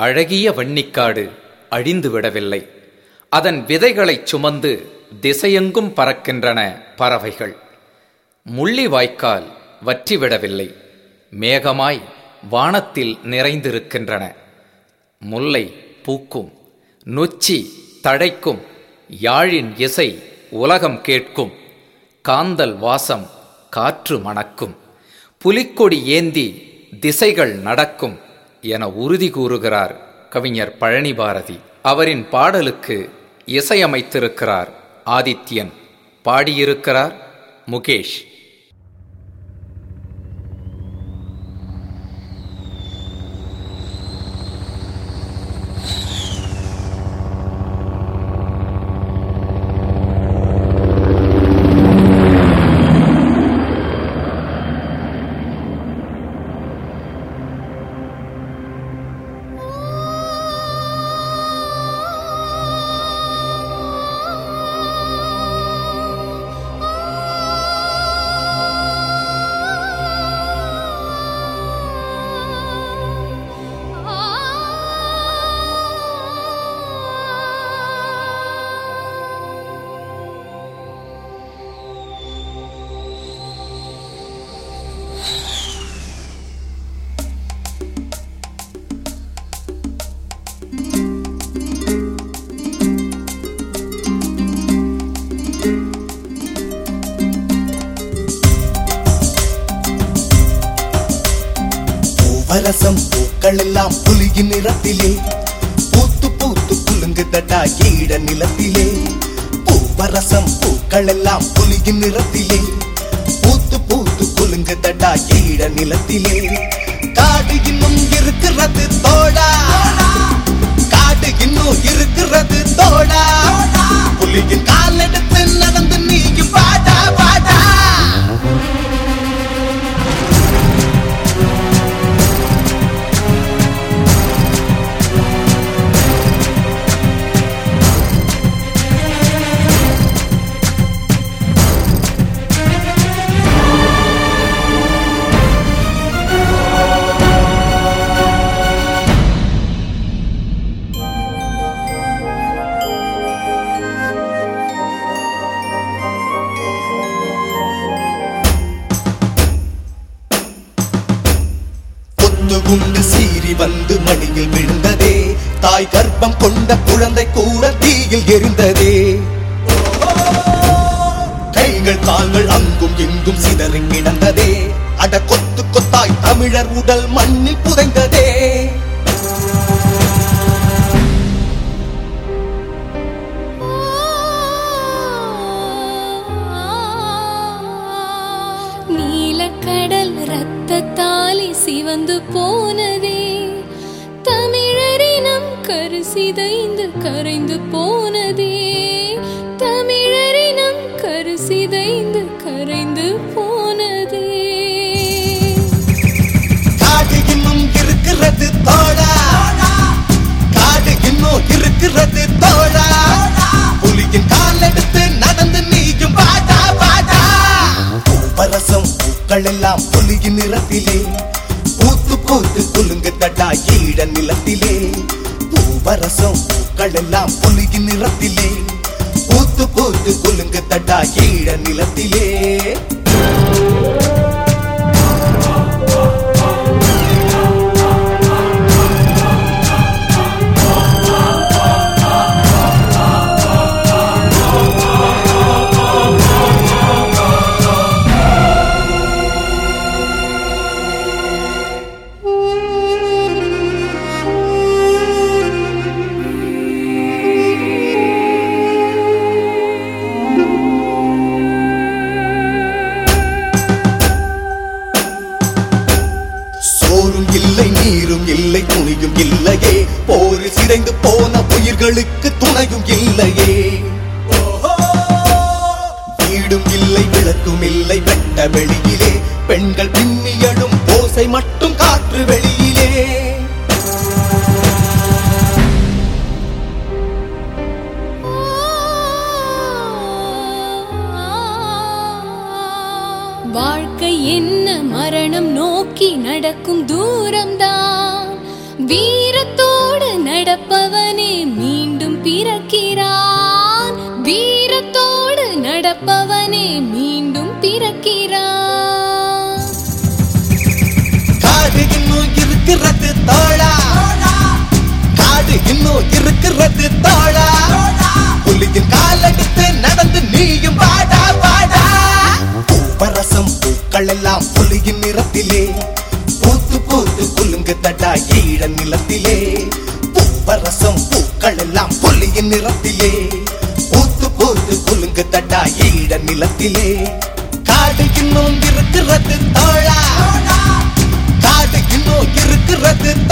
அழகிய வன்னிக்காடு அழிந்து விடவில்லை அதன் விதைகளைச் சுமந்து திசையெங்கும் பறக்கின்றன பறவைகள் முள்ளிவாய்க்கால் வற்றிவிடவில்லை மேகமாய் வானத்தில் நிறைந்திருக்கின்றன முல்லை பூக்கும் நொச்சி தழைக்கும் யாழின் இசை உலகம் கேட்கும் காந்தல் வாசம் காற்று மணக்கும் புலிக்கொடி ஏந்தி திசைகள் நடக்கும் என உறுதி கூறுகிறார் கவிஞர் பழனி பாரதி அவரின் பாடலுக்கு இசையமைத்திருக்கிறார் ஆதித்யன் பாடியிருக்கிறார் முகேஷ் பூவரசம் பூக்கள் எல்லாம் புலியின் நிறத்திலே பூத்து பூத்து குலுங்குதடா ஈட நிலத்திலே பூவரசம் பூக்கள் எல்லாம் புலியின் நிறத்திலே பூத்து பூத்து குலுங்குதடா ஈட நிலத்திலே காடு இன்னும் இருக்கிறது தோடா காடு இன்னும் இருக்கிறது தோடா புலியின் கால் எடுத்து நடந்து நீயும் பாடா பாடா பொத்து குண்டு சீறி வந்து மடியில் விழுந்ததே தாய் கர்ப்பம் கொண்ட குழந்தை கூட தீயில் எரிந்ததே கைகள் கால்கள் அங்கும் இங்கும் சிதறி கிடந்ததே அட கொத்து கொத்தாய் தமிழர் உடல் மண்ணில் புதைந்ததே நீலக்கடல் ரத்தத்தாலே சிவந்து போனதே தமிழரினம் கருசிதைந்து கரைந்து போனதே தமிழரினம் கருசிதைந்து கரைந்து போனதே காடு இன்னும் இருக்கிறது தோழா காடு இன்னும் இருக்கிறது தோழா புலியின் கால் எடுத்து நடந்து நீயும் பாடா பாடா பூவரசம் பூக்கள் எல்லாம் புலியின் நிறத்திலே பூத்து பூத்து குலுங்கு தடா ஈட நிலத்திலே பூவரசம் பூக்கள் எல்லாம் புலியின் நிறத்திலே பூத்து பூத்து குலுங்கு தடா ஈட நிலத்திலே சோறும் இல்லை நீரும் இல்லை துணியும் இல்லையே போரில் சிதைந்து போன உயிர்களுக்கு துணையும் இல்லையே வீடும் இல்லை விளக்கும் இல்லை வெட்ட வெளியிலே பெண்கள் பின்னியடும் ஓசை மட்டும் காற்று வெளியிலே வாழ்க்கை என்ன மரணம் நோக்கி நடக்கும் தூரம்தான் வீரத்தோட பிறப்பவனே மீண்டும் பிறக்கிறான் காடு இன்னும் இருக்கிறது தோழா காடு இன்னும் இருக்கிறது தோழா புலியின் காலெடுத்து நடந்து நீயும் வாடா வாடா பூவரசம் பூக்கள் எல்லாம் புலியின் நிறத்திலே பூத்து பூத்து குலுங்கு தடா ஈழ நிலத்திலே பூவரசம் பூக்கள் எல்லாம் புலியின் நிறத்திலே பூத்து பூத்து குலுங்கு தடா ஈழ நிலத்திலே காடு இன்னும் இருக்கிறது தோழா காடு இன்னும் இருக்கிறது